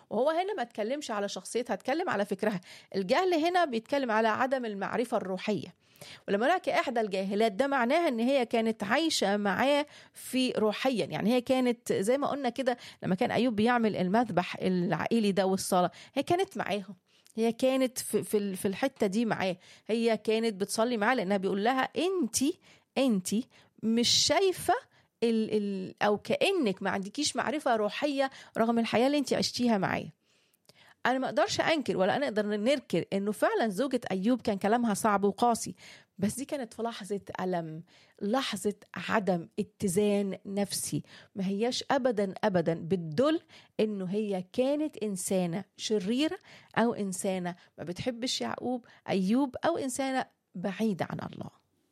وهو هنا ما اتكلمش على شخصيتها اتكلم على فكرها الجهل هنا بيتكلم على عدم المعرفة الروحية ولما لك إحدى الجاهلات ده معناها إن هي كانت عايشة معاه في روحيا يعني هي كانت زي ما قلنا كده لما كان أيوب بيعمل المذبح العائلي ده والصلاة هي كانت معاهم هي كانت في في في الحته دي معاه هي كانت بتصلي معاه لانها بيقول لها انت انت مش شايفه ال ال او كانك ما عندكيش معرفه روحيه رغم الحياه اللي انت عشتيها معاه انا ما اقدرش انكر ولا نقدر ننكر انه فعلا زوجة ايوب كان كلامها صعب وقاسي بس دي كانت في لحظة ألم لحظة عدم اتزان نفسي ما هياش أبدا أبدا بتدل إنه هي كانت إنسانة شريرة أو إنسانة ما بتحبش يعقوب أيوب أو إنسانة بعيدة عن الله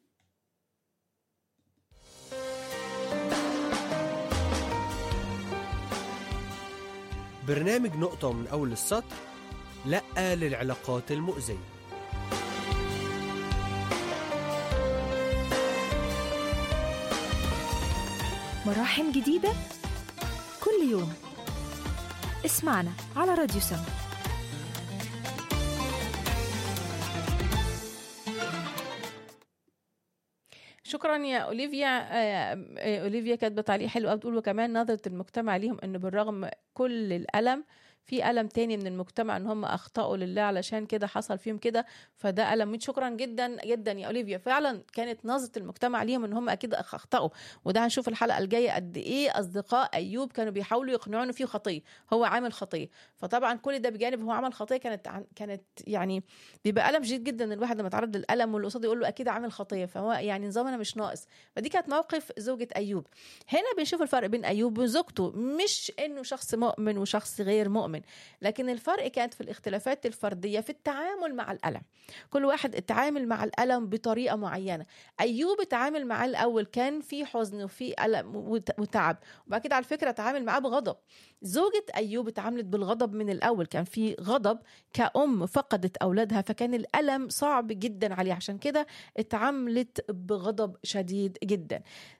برنامج نقطة من أول السطر لأ للعلاقات المؤذية مراحم جديدة كل يوم اسمعنا على راديو سما شكرا يا اوليفيا آه، آه، اوليفيا كاتبه تعليق حلو قوي بتقول وكمان نظره المجتمع ليهم ان بالرغم كل الالم في ألم تاني من المجتمع ان هم اخطأوا لله علشان كده حصل فيهم كده فده ألم شكرا جدا جدا يا اوليفيا فعلا كانت نظرة المجتمع ليهم ان هم اكيد اخطأوا وده هنشوف الحلقة الجاية قد ايه اصدقاء ايوب كانوا بيحاولوا يقنعوه انه فيه خطية هو عامل خطية فطبعا كل ده بجانب هو عمل خطية كانت عن- كانت يعني بيبقى ألم شديد جدا الواحد لما يتعرض للألم واللي قصاده يقول له اكيد عامل خطية فهو يعني نظامنا مش ناقص فدي كانت موقف زوجة ايوب هنا بنشوف الفرق بين ايوب وزوجته مش انه شخص مؤمن وشخص غير مؤمن لكن الفرق كانت في الاختلافات الفرديه في التعامل مع الالم كل واحد اتعامل مع الالم بطريقه معينه ايوب اتعامل معاه الاول كان في حزن وفي الم وت- وتعب وبعد كده على فكره اتعامل معاه بغضب زوجة أيوب اتعاملت بالغضب من الأول كان في غضب كأم فقدت أولادها فكان الألم صعب جدا عليها عشان كده اتعاملت بغضب شديد جدا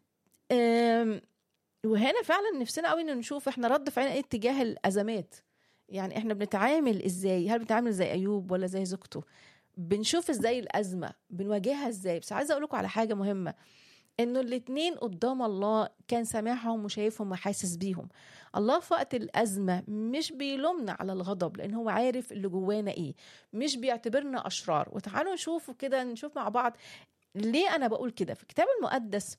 أم، وهنا فعلا نفسنا قوي ان نشوف احنا رد فعلنا ايه تجاه الازمات يعني احنا بنتعامل ازاي هل بنتعامل زي ايوب ولا زي زوجته بنشوف ازاي الازمه بنواجهها ازاي بس عايزه اقول لكم على حاجه مهمه انه الاتنين قدام الله كان سامعهم وشايفهم وحاسس بيهم الله في وقت الازمه مش بيلومنا على الغضب لان هو عارف اللي جوانا ايه مش بيعتبرنا اشرار وتعالوا نشوف كده نشوف مع بعض ليه انا بقول كده في الكتاب المقدس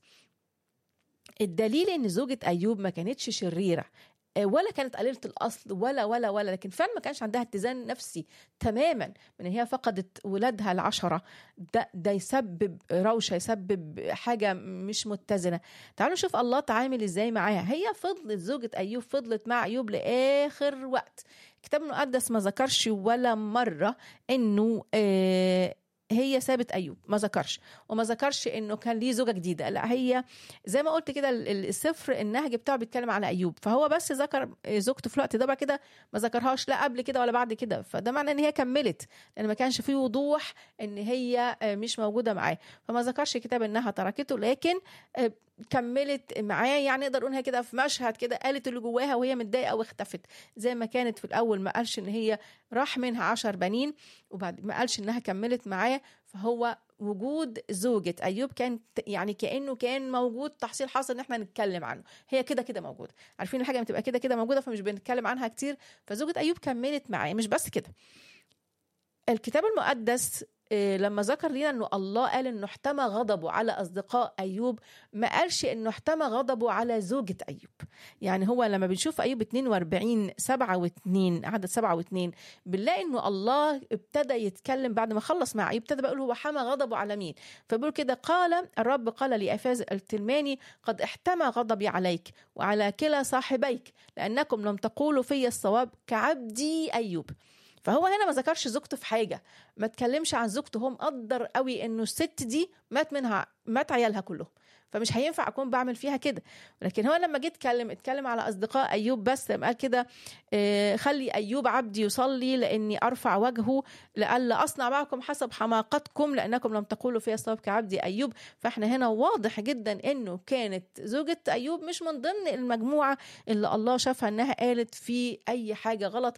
الدليل ان زوجة ايوب ما كانتش شريرة آه، ولا كانت قليلة الأصل ولا ولا ولا لكن فعلا ما كانش عندها اتزان نفسي تماما من إن هي فقدت ولادها العشرة ده, ده يسبب روشة يسبب حاجة مش متزنة تعالوا نشوف الله تعامل ازاي معاها هي فضلت زوجة أيوب فضلت مع أيوب لآخر وقت الكتاب المقدس ما ذكرش ولا مرة إنه آه هي سابت ايوب ما ذكرش وما ذكرش انه كان ليه زوجه جديده لا هي زي ما قلت كده ال- ال- السفر النهج بتاعه بيتكلم على ايوب فهو بس ذكر زوجته في الوقت ده بعد كده ما ذكرهاش لا قبل كده ولا بعد كده فده معنى ان هي كملت لان ما كانش فيه وضوح ان هي آه، مش موجوده معاه فما ذكرش الكتاب انها تركته لكن آه، كملت معاه يعني نقدر نقول هي كده في مشهد كده قالت اللي جواها وهي متضايقه واختفت زي ما كانت في الاول ما قالش ان هي راح منها عشر بنين وبعد ما قالش انها كملت معاه فهو وجود زوجة أيوب كان ت- يعني كأنه كان موجود تحصيل حاصل إن إحنا نتكلم عنه هي كده كده موجودة عارفين الحاجة لما تبقى كده كده موجودة فمش بنتكلم عنها كتير فزوجة أيوب كملت معاه مش بس كده الكتاب المقدس إيه، لما ذكر لنا انه الله قال انه احتمى غضبه على اصدقاء ايوب ما قالش انه احتمى غضبه على زوجة ايوب يعني هو لما بنشوف ايوب 42 7 و2 عدد 7 و2 بنلاقي انه الله ابتدى يتكلم بعد ما خلص مع ايوب ابتدى بيقول هو حمى غضبه على مين فبيقول كده قال الرب قال لافاز التلماني قد احتمى غضبي عليك وعلى كلا صاحبيك لانكم لم تقولوا في الصواب كعبدي ايوب فهو هنا ما ذكرش زوجته في حاجه ما اتكلمش عن زوجته هو مقدر قوي انه الست دي مات منها مات عيالها كلهم فمش هينفع اكون بعمل فيها كده لكن هو لما جه اتكلم اتكلم على اصدقاء ايوب بس لما قال كده آه، خلي ايوب عبدي يصلي لاني ارفع وجهه لئلا اصنع معكم حسب حماقتكم لانكم لم تقولوا في الصواب كعبدي ايوب فاحنا هنا واضح جدا انه كانت زوجة ايوب مش من ضمن المجموعه اللي الله شافها انها قالت في اي حاجه غلط